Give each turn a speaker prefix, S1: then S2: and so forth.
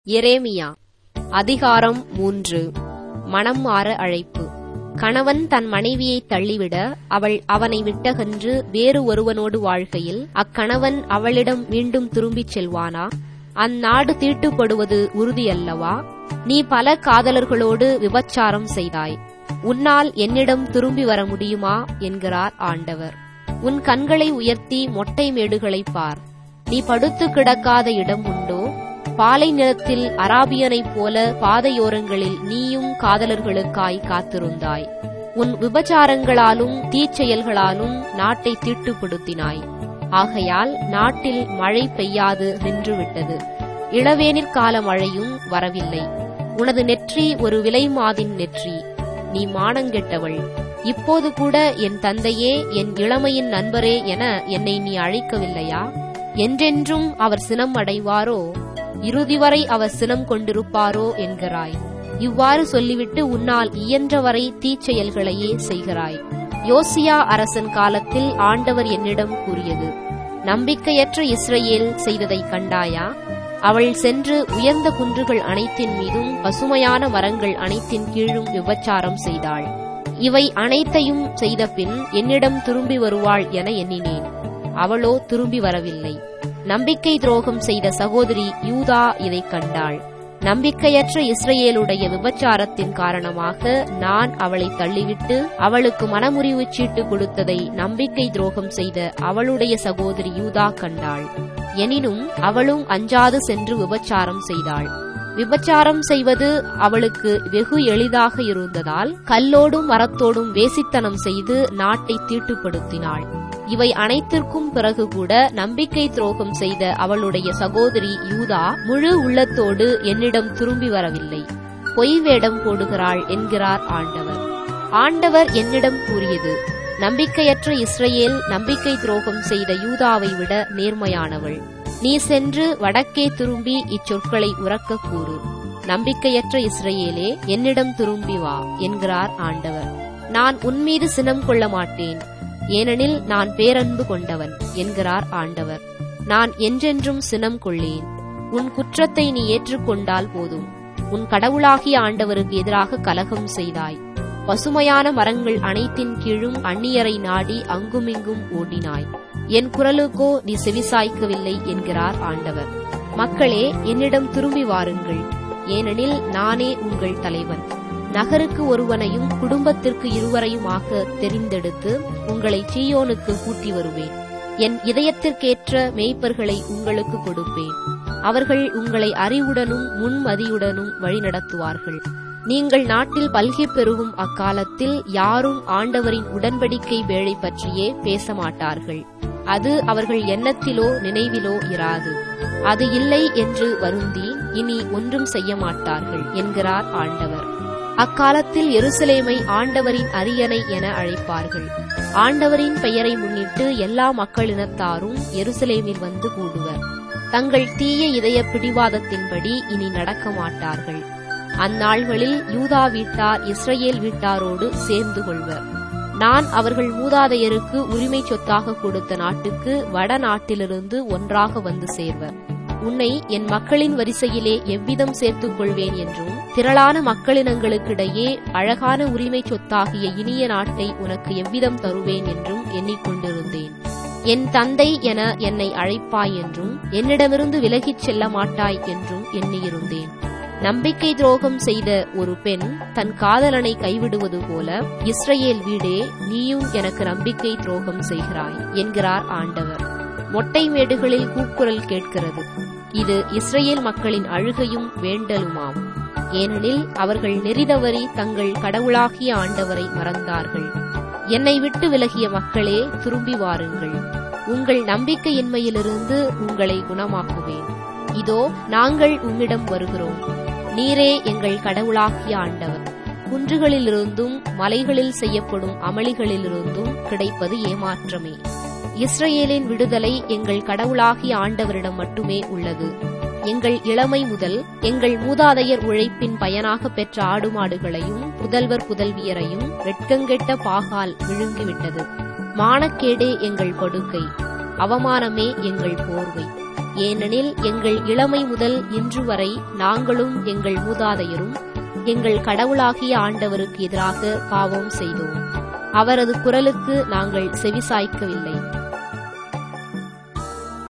S1: எரேமியா அதிகாரம் மூன்று மனம் மாற அழைப்பு கணவன் தன் மனைவியை தள்ளிவிட அவள் அவனை விட்டகன்று வேறு ஒருவனோடு வாழ்கையில் அக்கணவன் அவளிடம் மீண்டும் திரும்பிச் செல்வானா அந்நாடு தீட்டுப்படுவது உறுதியல்லவா நீ பல காதலர்களோடு விபச்சாரம் செய்தாய் உன்னால் என்னிடம் திரும்பி வர முடியுமா என்கிறார் ஆண்டவர் உன் கண்களை உயர்த்தி மொட்டை மேடுகளைப் பார் நீ படுத்து கிடக்காத இடம் உண்டோ பாலை நிலத்தில் அராபியனைப் போல பாதையோரங்களில் நீயும் காதலர்களுக்காய் காத்திருந்தாய் உன் விபச்சாரங்களாலும் தீச்செயல்களாலும் நாட்டை தீட்டுப்படுத்தினாய் ஆகையால் நாட்டில் மழை பெய்யாது நின்றுவிட்டது இளவேனிற் கால மழையும் வரவில்லை உனது நெற்றி ஒரு விலைமாதின் நெற்றி நீ மானங்கெட்டவள் இப்போது கூட என் தந்தையே என் இளமையின் நண்பரே என என்னை நீ அழைக்கவில்லையா என்றென்றும் அவர் சினம் அடைவாரோ இறுதி வரை அவர் சினம் கொண்டிருப்பாரோ என்கிறாய் இவ்வாறு சொல்லிவிட்டு உன்னால் இயன்றவரை தீச்செயல்களையே செய்கிறாய் யோசியா அரசன் காலத்தில் ஆண்டவர் என்னிடம் கூறியது நம்பிக்கையற்ற இஸ்ரவேல் செய்ததைக் கண்டாயா அவள் சென்று உயர்ந்த குன்றுகள் அனைத்தின் மீதும் பசுமையான மரங்கள் அனைத்தின் கீழும் விபச்சாரம் செய்தாள் இவை அனைத்தையும் செய்தபின் என்னிடம் திரும்பி வருவாள் என எண்ணினேன் அவளோ திரும்பி வரவில்லை நம்பிக்கை துரோகம் செய்த சகோதரி யூதா இதைக் கண்டாள் நம்பிக்கையற்ற இஸ்ரேலுடைய விபச்சாரத்தின் காரணமாக நான் அவளை தள்ளிவிட்டு அவளுக்கு மனமுறிவு சீட்டு கொடுத்ததை நம்பிக்கை துரோகம் செய்த அவளுடைய சகோதரி யூதா கண்டாள் எனினும் அவளும் அஞ்சாது சென்று விபச்சாரம் செய்தாள் விபச்சாரம் செய்வது அவளுக்கு வெகு எளிதாக இருந்ததால் கல்லோடும் மரத்தோடும் வேசித்தனம் செய்து நாட்டை தீட்டுப்படுத்தினாள் இவை அனைத்திற்கும் பிறகு கூட நம்பிக்கை துரோகம் செய்த அவளுடைய சகோதரி யூதா முழு உள்ளத்தோடு என்னிடம் திரும்பி வரவில்லை பொய் வேடம் போடுகிறாள் என்கிறார் ஆண்டவர் ஆண்டவர் என்னிடம் கூறியது நம்பிக்கையற்ற இஸ்ரேல் நம்பிக்கை துரோகம் செய்த யூதாவை விட நேர்மையானவள் நீ சென்று வடக்கே திரும்பி இச்சொற்களை உறக்க கூறு நம்பிக்கையற்ற இஸ்ரேலே என்னிடம் திரும்பி வா என்கிறார் ஆண்டவர் நான் உன்மீது சினம் கொள்ள மாட்டேன் ஏனெனில் நான் பேரன்பு கொண்டவன் என்கிறார் ஆண்டவர் நான் என்றென்றும் சினம் கொள்ளேன் உன் குற்றத்தை நீ ஏற்றுக்கொண்டால் போதும் உன் கடவுளாகிய ஆண்டவருக்கு எதிராக கலகம் செய்தாய் பசுமையான மரங்கள் அனைத்தின் கீழும் அந்நியரை நாடி அங்குமிங்கும் ஓடினாய் என் குரலுக்கோ நீ செவிசாய்க்கவில்லை என்கிறார் ஆண்டவர் மக்களே என்னிடம் திரும்பி வாருங்கள் ஏனெனில் நானே உங்கள் தலைவன் நகருக்கு ஒருவனையும் குடும்பத்திற்கு இருவரையுமாக தெரிந்தெடுத்து உங்களை சீயோனுக்கு கூட்டி வருவேன் என் இதயத்திற்கேற்ற மேய்ப்பர்களை உங்களுக்கு கொடுப்பேன் அவர்கள் உங்களை அறிவுடனும் முன்மதியுடனும் வழிநடத்துவார்கள் நீங்கள் நாட்டில் பல்கி பெருகும் அக்காலத்தில் யாரும் ஆண்டவரின் உடன்படிக்கை வேலை பற்றியே பேச மாட்டார்கள் அது அவர்கள் எண்ணத்திலோ நினைவிலோ இராது அது இல்லை என்று வருந்தி இனி ஒன்றும் செய்ய மாட்டார்கள் என்கிறார் ஆண்டவர் அக்காலத்தில் எருசலேமை ஆண்டவரின் அரியணை என அழைப்பார்கள் ஆண்டவரின் பெயரை முன்னிட்டு எல்லா மக்களினத்தாரும் எருசலேமில் வந்து கூடுவர் தங்கள் தீய இதய பிடிவாதத்தின்படி இனி நடக்க மாட்டார்கள் அந்நாள்களில் யூதா வீட்டார் இஸ்ரேல் வீட்டாரோடு சேர்ந்து கொள்வர் நான் அவர்கள் மூதாதையருக்கு உரிமை சொத்தாக கொடுத்த நாட்டுக்கு வட நாட்டிலிருந்து ஒன்றாக வந்து சேர்வர் உன்னை என் மக்களின் வரிசையிலே எவ்விதம் சேர்த்துக் கொள்வேன் என்றும் திரளான மக்களினங்களுக்கிடையே அழகான உரிமை சொத்தாகிய இனிய நாட்டை உனக்கு எவ்விதம் தருவேன் என்றும் எண்ணிக்கொண்டிருந்தேன் என் தந்தை என என்னை அழைப்பாய் என்றும் என்னிடமிருந்து விலகிச் செல்ல மாட்டாய் என்றும் எண்ணியிருந்தேன் நம்பிக்கை துரோகம் செய்த ஒரு பெண் தன் காதலனை கைவிடுவது போல இஸ்ரேல் வீடே நீயும் எனக்கு நம்பிக்கை துரோகம் செய்கிறாய் என்கிறார் ஆண்டவர் மொட்டை மேடுகளில் கூக்குரல் கேட்கிறது இது இஸ்ரேல் மக்களின் அழுகையும் வேண்டலுமாம் ஏனெனில் அவர்கள் நெறிதவறி தங்கள் கடவுளாகிய ஆண்டவரை மறந்தார்கள் என்னை விட்டு விலகிய மக்களே திரும்பி வாருங்கள் உங்கள் நம்பிக்கையின்மையிலிருந்து உங்களை குணமாக்குவேன் இதோ நாங்கள் உம்மிடம் வருகிறோம் நீரே எங்கள் கடவுளாகிய ஆண்டவர் குன்றுகளிலிருந்தும் மலைகளில் செய்யப்படும் அமளிகளிலிருந்தும் கிடைப்பது ஏமாற்றமே இஸ்ரேலின் விடுதலை எங்கள் கடவுளாகிய ஆண்டவரிடம் மட்டுமே உள்ளது எங்கள் இளமை முதல் எங்கள் மூதாதையர் உழைப்பின் பயனாக பெற்ற ஆடு மாடுகளையும் புதல்வர் புதல்வியரையும் வெட்கங்கெட்ட பாகால் விழுங்கிவிட்டது மானக்கேடே எங்கள் படுக்கை அவமானமே எங்கள் போர்வை ஏனெனில் எங்கள் இளமை முதல் இன்று வரை நாங்களும் எங்கள் மூதாதையரும் எங்கள் கடவுளாகிய ஆண்டவருக்கு எதிராக பாவம் செய்தோம் அவரது குரலுக்கு நாங்கள் செவிசாய்க்கவில்லை